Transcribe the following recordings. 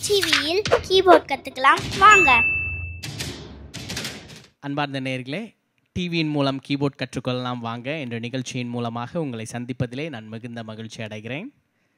டிவியில் கீபோர்ட் கற்றுக்கலாம் வாங்க அன்பார்ந்த நேயர்களே டிவியின் மூலம் கீபோர்ட் கற்றுக்கொள்ளலாம் வாங்க என்ற நிகழ்ச்சியின் மூலமாக உங்களை சந்திப்பதிலே நான் மிகுந்த மகிழ்ச்சி அடைகிறேன்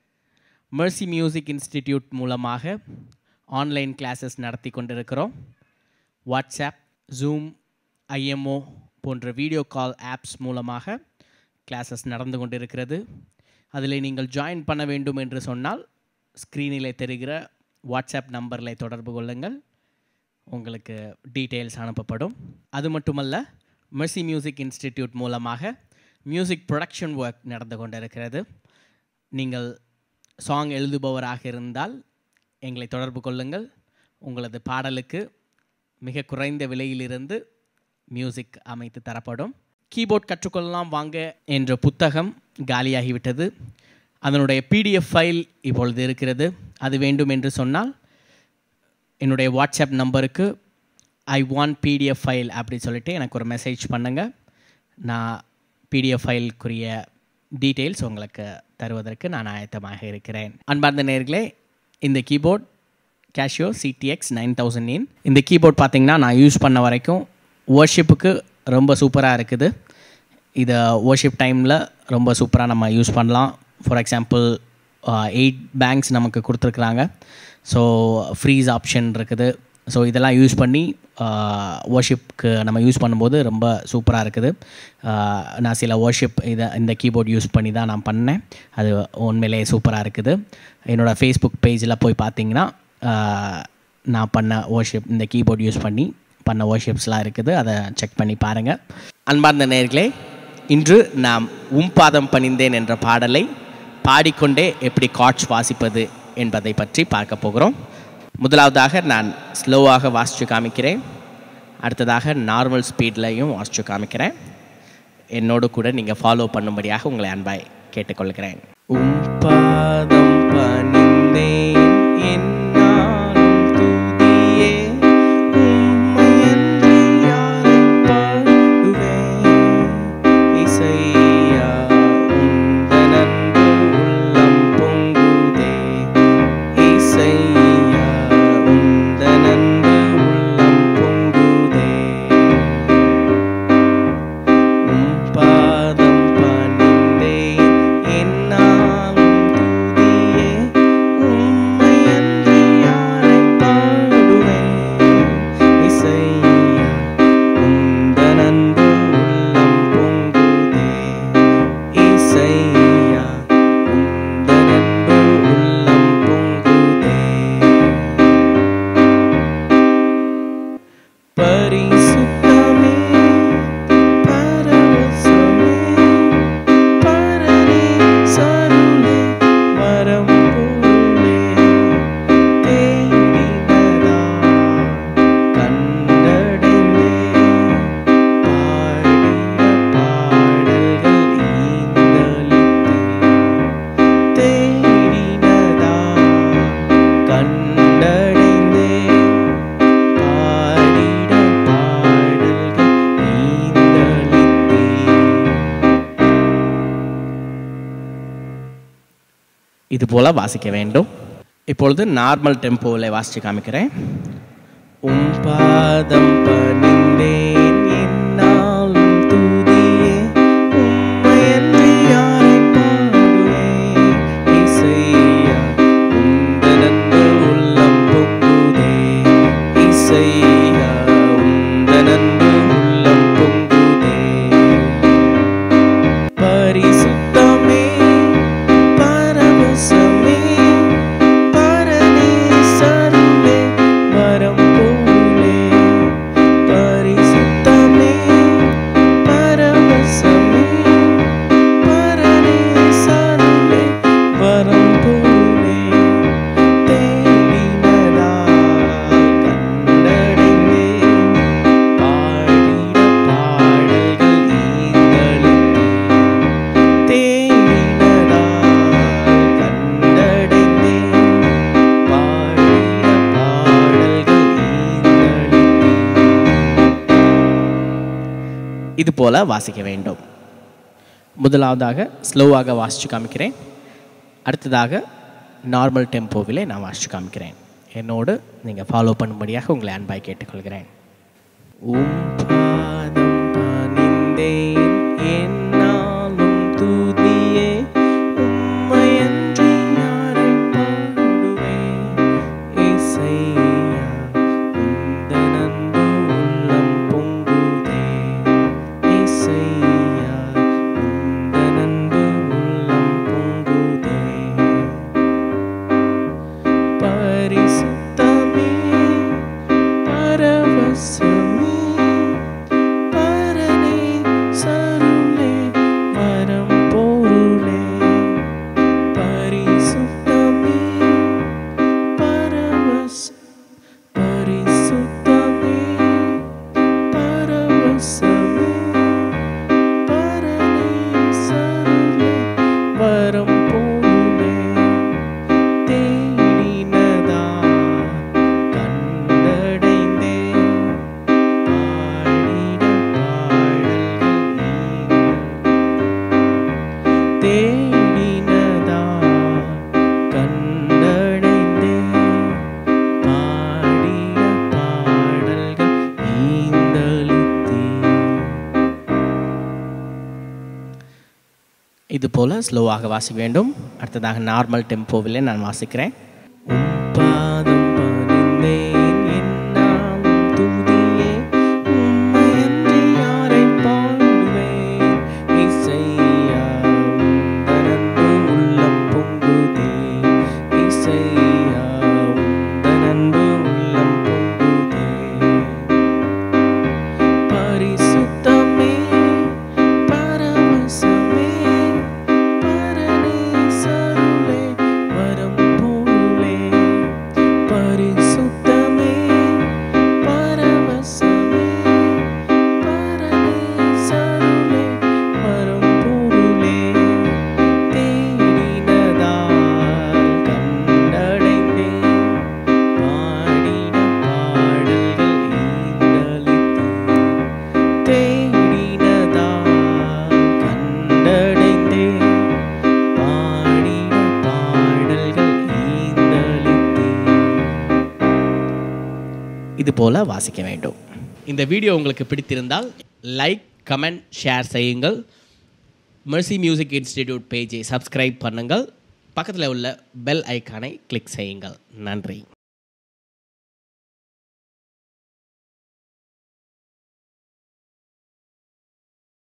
மெர்சி மியூசிக் இன்ஸ்டிடியூட் மூலமாக ஆன்லைன் கிளாஸஸ் நடத்தி கொண்டிருக்கிறோம் வாட்ஸ்அப் ஜூம் ஐஎம்ஓ போன்ற வீடியோ கால் ஆப்ஸ் மூலமாக கிளாஸஸ் நடந்து கொண்டிருக்கிறது அதில் நீங்கள் ஜாயின் பண்ண வேண்டும் என்று சொன்னால் ஸ்க்ரீனில் தெரிகிற வாட்ஸ்அப் நம்பரில் தொடர்பு கொள்ளுங்கள் உங்களுக்கு டீட்டெயில்ஸ் அனுப்பப்படும் அது மட்டுமல்ல மெர்சி மியூசிக் இன்ஸ்டிடியூட் மூலமாக மியூசிக் ப்ரொடக்ஷன் ஒர்க் நடந்து கொண்டிருக்கிறது நீங்கள் சாங் எழுதுபவராக இருந்தால் எங்களை தொடர்பு கொள்ளுங்கள் உங்களது பாடலுக்கு மிக குறைந்த விலையிலிருந்து மியூசிக் அமைத்து தரப்படும் கீபோர்ட் கற்றுக்கொள்ளலாம் வாங்க என்ற புத்தகம் காலியாகிவிட்டது அதனுடைய பிடிஎஃப் ஃபைல் இப்பொழுது இருக்கிறது அது வேண்டும் என்று சொன்னால் என்னுடைய வாட்ஸ்அப் நம்பருக்கு ஐ வாண்ட் பிடிஎஃப் ஃபைல் அப்படி சொல்லிட்டு எனக்கு ஒரு மெசேஜ் பண்ணுங்கள் நான் பிடிஎஃப் ஃபைலுக்குரிய டீட்டெயில்ஸ் உங்களுக்கு தருவதற்கு நான் ஆயத்தமாக இருக்கிறேன் அன்பார்ந்த நேர்களே இந்த keyboard Casio CTX nine thousand in இந்த கீபோர்ட் பார்த்தீங்கன்னா நான் யூஸ் பண்ண வரைக்கும் ஒர்ஷிப்புக்கு ரொம்ப சூப்பராக இருக்குது இதை ஒர்ஷிப் டைமில் ரொம்ப சூப்பராக நம்ம யூஸ் பண்ணலாம் ஃபார் எக்ஸாம்பிள் எயிட் பேங்க்ஸ் நமக்கு கொடுத்துருக்குறாங்க ஸோ ஃப்ரீஸ் ஆப்ஷன் இருக்குது ஸோ இதெல்லாம் யூஸ் பண்ணி ஒர்ஷிப்க்கு நம்ம யூஸ் பண்ணும்போது ரொம்ப சூப்பராக இருக்குது ஆஹ் நான் சில ஒர்ஷிப் இதை இந்த கீபோர்ட் யூஸ் பண்ணி தான் நான் பண்ணேன் அது உண்மையிலே சூப்பராக இருக்குது என்னோடய ஃபேஸ்புக் பேஜில் போய் பார்த்தீங்கன்னா ஆஹ் நான் பண்ண ஒர்ஷிப் இந்த கீபோர்ட் யூஸ் பண்ணி பண்ண ஒர்ஷிப்ஸ்லாம் இருக்குது அதை செக் பண்ணி பாருங்கள் அன்பார்ந்த நேர்களே இன்று நாம் உம்பாதம் பணிந்தேன் என்ற பாடலை பாடிக்கொண்டே எப்படி காட்ச் வாசிப்பது என்பதை பற்றி பார்க்க போகிறோம் முதலாவதாக நான் ஸ்லோவாக வாசித்து காமிக்கிறேன் அடுத்ததாக நார்மல் ஸ்பீட்லையும் வாசித்து காமிக்கிறேன் என்னோடு கூட நீங்கள் ஃபாலோ பண்ணும்படியாக உங்களை அன்பாய் கேட்டுக்கொள்கிறேன் உம்பாதம் பணிந்தேன் என்னாலும் துதியே உம்மையன்றி யாரைப் பாடுவேன்? இசையா, உந்தன் அன்பு உள்ளம் பொங்குதே. இசையா, உந்தன் அன்பு உள்ளம் பொங்குதே. உம் பாதம் பணிந்தேன் என்னாலும் துதியே உம்மையன்றி யாரைப் பாடுவேன் இசையா உந்தன் அன்பு உள்ளம் பொங்குதே இசையா உந்தன் அன்பு உள்ளம் பொங்குதே பரிசுத்தமே பரவசமே பரனே சருளே வரம் போலே தேடினதா கண்டடைந்தே பாடிய பாடல்கள் ஈந்தளித்தே தேடினதா கண்டடைந்தே பாடிட பாடல்கள் ஈந்தளித்தே இது போல வாசிக்க வேண்டும் இப்பொழுது நார்மல் டெம்போவில் வாசித்து காமிக்கிறேன் உம் பாதம் பணிந்தேன் என்னாலும் துதியே உம்மையன்றி யாரைப் பாடுவேன் இசையா உந்தன் அன்பு உள்ளம் பொங்குதே இசையா உந்தன் அன்பு உள்ளம் பொங்குதே பரிசுத்தமே பரவசமே பரனே சருளே வரம் போலே பரிசுத்தமே பரவசமே பரனே சருளே வரம் போலே தேடினதா கண்டடைந்தே பாடிட பாடல்கள் ஈந்தளித்தே தேடினதா கண்டடைந்தே பாடிட பாடல்கள் ஈந்தளித்தே இது போல வாசிக்க வேண்டும் முதலாவதாக ஸ்லோவாக வாசித்து காமிக்கிறேன் அடுத்ததாக நார்மல் டெம்போவிலே நான் வாசித்து காமிக்கிறேன் என்னோடு நீங்கள் ஃபாலோ பண்ணும்படியாக உங்களை அன்பாய் கேட்டுக்கொள்கிறேன் உம் பாதம் பணிந்தேன் என்னாலும் துதியே உம்மையன்றி யாரை பாடுவேன் இசையா உந்தன் அன்பு உள்ளம் பொங்குதே இசையா உந்தன் அன்பு உள்ளம் பொங்குதே பரிசுத்தமே பரவசமே பரனே சருளே வரம் பொருளே பரிசுத்தமே பரவச பரிசுத்தமே பரவசமே பரனே சருளே வரம் பொருளே தேடினதா கண்டடைந்தே பாடிட பாடல்கள் நீங்கள் தேடினதா கண்டடைந்தே பாடிட பாடல்கள் ஈந்தளித்தீர் இது போல் ஸ்லோவாக வாசிக்க வேண்டும் அடுத்ததாக நார்மல் டெம்போவிலே நான் வாசிக்கிறேன் உம் பாதம் பணிந்தேன் என்னாலும் துதியே உம்மையன்றி யாரை பாடுவேன் இசையா உந்தனன்பு உள்ளம் பொங்குதே இசையா உந்தனன்பு உள்ளம் பொங்குதே பரிசுத்தமே பரவசமே பரநேசருளே வரம் பொருளே பரிசுத்தமே பரவசமே பரநேசருளே வரம் பொருளே தேடினதால் கண்டடைந்தேன் பாடின பாடல்கள் ஈந்தளித்தேன் தேடினதால் கண்டடைந்தேன் பாடின பாடல்கள் ஈந்தளித்தேன் இது போல வாசிக்க வேண்டும் இந்த வீடியோ உங்களுக்கு பிடித்திருந்தால் லைக் கமெண்ட் ஷேர் செய்யுங்கள் மெர்சி மியூசிக் இன்ஸ்டிடியூட் பேஜை சப்ஸ்கிரைப் பண்ணுங்கள் பக்கத்தில் உள்ள பெல் ஐக்கானை கிளிக் செய்யுங்கள் நன்றி